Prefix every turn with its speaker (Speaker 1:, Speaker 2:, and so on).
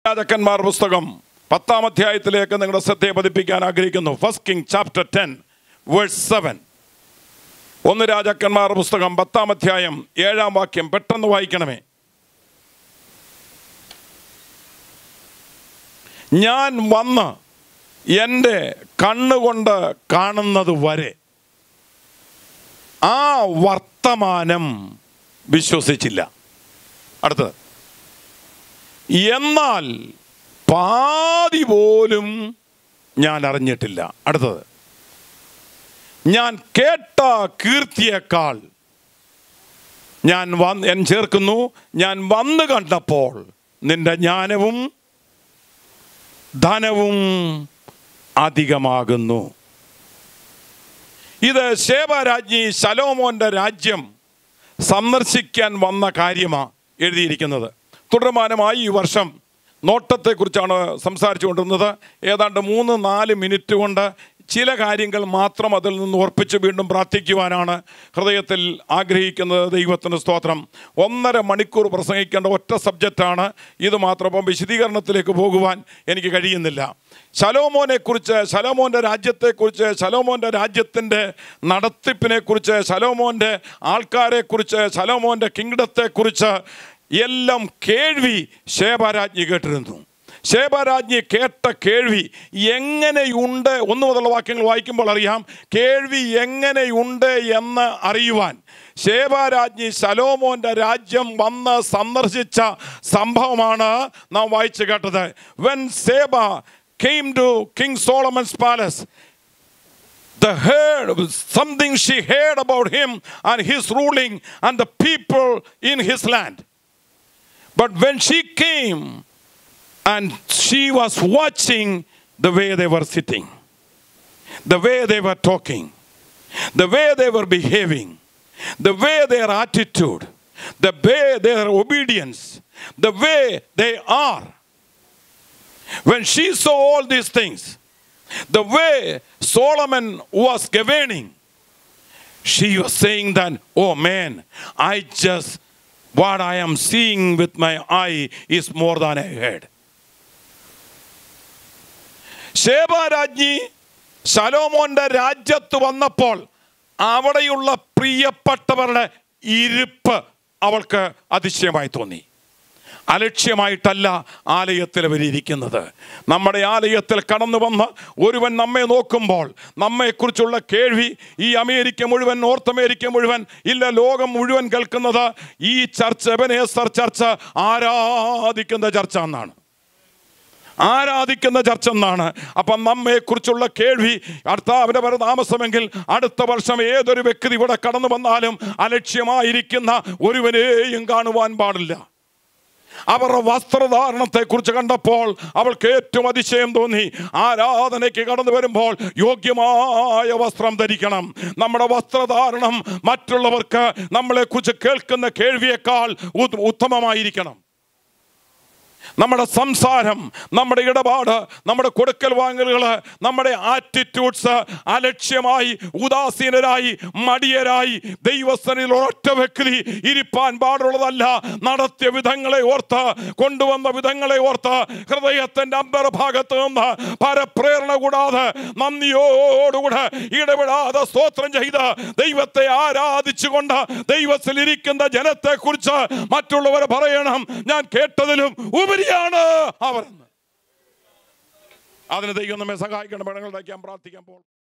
Speaker 1: രാജാക്കന്മാർ പുസ്തകം പത്താം അധ്യായത്തിലേക്ക് നിങ്ങളുടെ ശ്രദ്ധയെ പതിപ്പിക്കാൻ ആഗ്രഹിക്കുന്നു first king chapter ten verse seven ഒന്ന് രാജാക്കന്മാർ പുസ്തകം പത്താം അധ്യായം ഏഴാം വാക്യം പെട്ടെന്ന് വായിക്കണമേ ഞാൻ വന്ന് എൻ്റെ കണ്ണുകൊണ്ട് കാണുന്നത് വരെ ആ വർത്തമാനം വിശ്വസിച്ചില്ല അടുത്തത് എന്നാൽ പാതി പോലും ഞാൻ അറിഞ്ഞിട്ടില്ല അടുത്തത് ഞാൻ കേട്ട കീർത്തിയേക്കാൾ ഞാൻ വന്ന് ഞാൻ ചേർക്കുന്നു ഞാൻ വന്നു കണ്ടപ്പോൾ നിന്റെ ജ്ഞാനവും ധനവും അധികമാകുന്നു ഇത് ശേബരാജ്ഞി ശലോമോന്റെ രാജ്യം സന്ദർശിക്കാൻ വന്ന കാര്യമാണ് എഴുതിയിരിക്കുന്നത് തുടർമാനമായി ഈ വർഷം നോട്ടത്തെക്കുറിച്ചാണ് സംസാരിച്ചുകൊണ്ടിരുന്നത് ഏതാണ്ട് മൂന്ന് നാല് മിനിറ്റ് കൊണ്ട് ചില കാര്യങ്ങൾ മാത്രം അതിൽ നിന്ന് ഉറപ്പിച്ച് വീണ്ടും പ്രാർത്ഥിക്കുവാനാണ് ഹൃദയത്തിൽ ആഗ്രഹിക്കുന്നത് ദൈവത്തിന് സ്തോത്രം ഒന്നര മണിക്കൂർ പ്രസംഗിക്കേണ്ട ഒറ്റ സബ്ജക്റ്റാണ് ഇത് മാത്രം അപ്പം വിശദീകരണത്തിലേക്ക് പോകുവാൻ എനിക്ക് കഴിയുന്നില്ല ശലോമോനെ കുറിച്ച് ശലോമോൻ്റെ രാജ്യത്തെക്കുറിച്ച് ശലോമോൻ്റെ രാജ്യത്തിൻ്റെ നടത്തിപ്പിനെക്കുറിച്ച് ശലോമോൻ്റെ ആൾക്കാരെക്കുറിച്ച് ശലോമോൻ്റെ കിങ്ഡത്തെക്കുറിച്ച് എല്ലാം കേൾവി ശേബരാജ്ഞി കേട്ടിരുന്നു ശേബരാജ്ഞി കേട്ട കേൾവി എങ്ങനെയുണ്ട് ഒന്ന് മുതലുള്ള വാക്യങ്ങൾ വായിക്കുമ്പോൾ അറിയാം കേൾവി എങ്ങനെയുണ്ട് എന്ന് അറിയുവാൻ ശേബരാജ്ഞി ശലോമോന്റെ രാജ്യം വന്ന് സന്ദർശിച്ച സംഭവമാണ് നാം വായിച്ചു കേട്ടത് when Sheba came to king Solomon's palace the heard something she heard about him and his ruling and the people in his land but when she came and she was watching the way they were sitting the way they were talking the way they were behaving the way their attitude the way their obedience the way they are when she saw all these things the way Solomon was governing, she was saying that, oh man, I just, what I am seeing with my eye is more than I heard. ശേബാരാജ്ഞി ശലോമോന്റെ രാജ്യത്ത് വന്നപ്പോൾ അവിടെയുള്ള പ്രിയപ്പെട്ടവരുടെ ഇരിപ്പ് അവൾക്ക് അതിശയമായി തോന്നി അലക്ഷ്യമായിട്ടല്ല ആലയത്തിൽ അവരിയ്ക്കുന്നത് നമ്മുടെ ആലയത്തിൽ കടന്നു വന്ന് ഒരുവൻ നമ്മെ നോക്കുമ്പോൾ നമ്മെക്കുറിച്ചുള്ള കേൾവി ഈ അമേരിക്ക മുഴുവൻ നോർത്ത് അമേരിക്ക മുഴുവൻ ഇല്ല ലോകം മുഴുവൻ കേൾക്കുന്നത് ഈ ചർച്ച് എബനേസർ ചർച്ച് ആരാധിക്കുന്ന ചർച്ച എന്നാണ് ആരാധിക്കുന്ന ചർച്ച എന്നാണ് അപ്പം നമ്മെക്കുറിച്ചുള്ള കേൾവി കർത്താവിന്റെ വരെ താമസമെങ്കിൽ അടുത്ത വർഷം ഏതൊരു വ്യക്തി ഇവിടെ കടന്നു വന്നാലും അലക്ഷ്യമായിരിക്കുന്ന ഒരുവനെയും കാണുവാൻ പാടില്ല അവരുടെ വസ്ത്രധാരണത്തെ കുറിച്ച് കണ്ടപ്പോൾ അവൾക്ക് ഏറ്റവും അതിശയം തോന്നി ആരാധനയ്ക്ക് കടന്നു വരുമ്പോൾ യോഗ്യമായ വസ്ത്രം ധരിക്കണം നമ്മുടെ വസ്ത്രധാരണം മറ്റുള്ളവർക്ക് നമ്മളെ കുറിച്ച് കേൾക്കുന്ന കേൾവിയേക്കാൾ ഉ- ഉത്തമമായിരിക്കണം നമ്മുടെ സംസാരം നമ്മുടെ ഇടപാട് നമ്മുടെ കൊടുക്കൽ വാങ്ങലുകൾ നമ്മുടെ ആറ്റിറ്റ്യൂഡ്സ് അലക്ഷ്യമായി ഉദാസീനരായി മടിയരായി ദൈവസ്ഥനിൽ ഒരൊറ്റ വ്യക്തി ഇരിപ്പാൻ പാടുള്ളതല്ല നടത്തിയ വിധങ്ങളെ ഓർത്ത് കൊണ്ടുവന്ന വിധങ്ങളെ ഓർത്ത് ഹൃദയത്തിന്റെ അമ്പരഭാഗത്ത് നിന്ന് പരപ്രേരണ കൂടാതെ നന്ദിയോടുകൂടെ ഇടപെടാതെ സ്തോത്രം ചെയ്ത് ദൈവത്തെ ആരാധിച്ചുകൊണ്ട് ദൈവത്തിൽ ഇരിക്കുന്ന ജനത്തെ കുറിച്ച് മറ്റുള്ളവർ പറയണം ഞാൻ കേട്ടതിലും ഉപരിയാണ് അവർ അതിന് ദൈവം നമ്മെ സഹായിക്കണം വേണമെങ്കിൽ പ്രാർത്ഥിക്കാൻ പോകും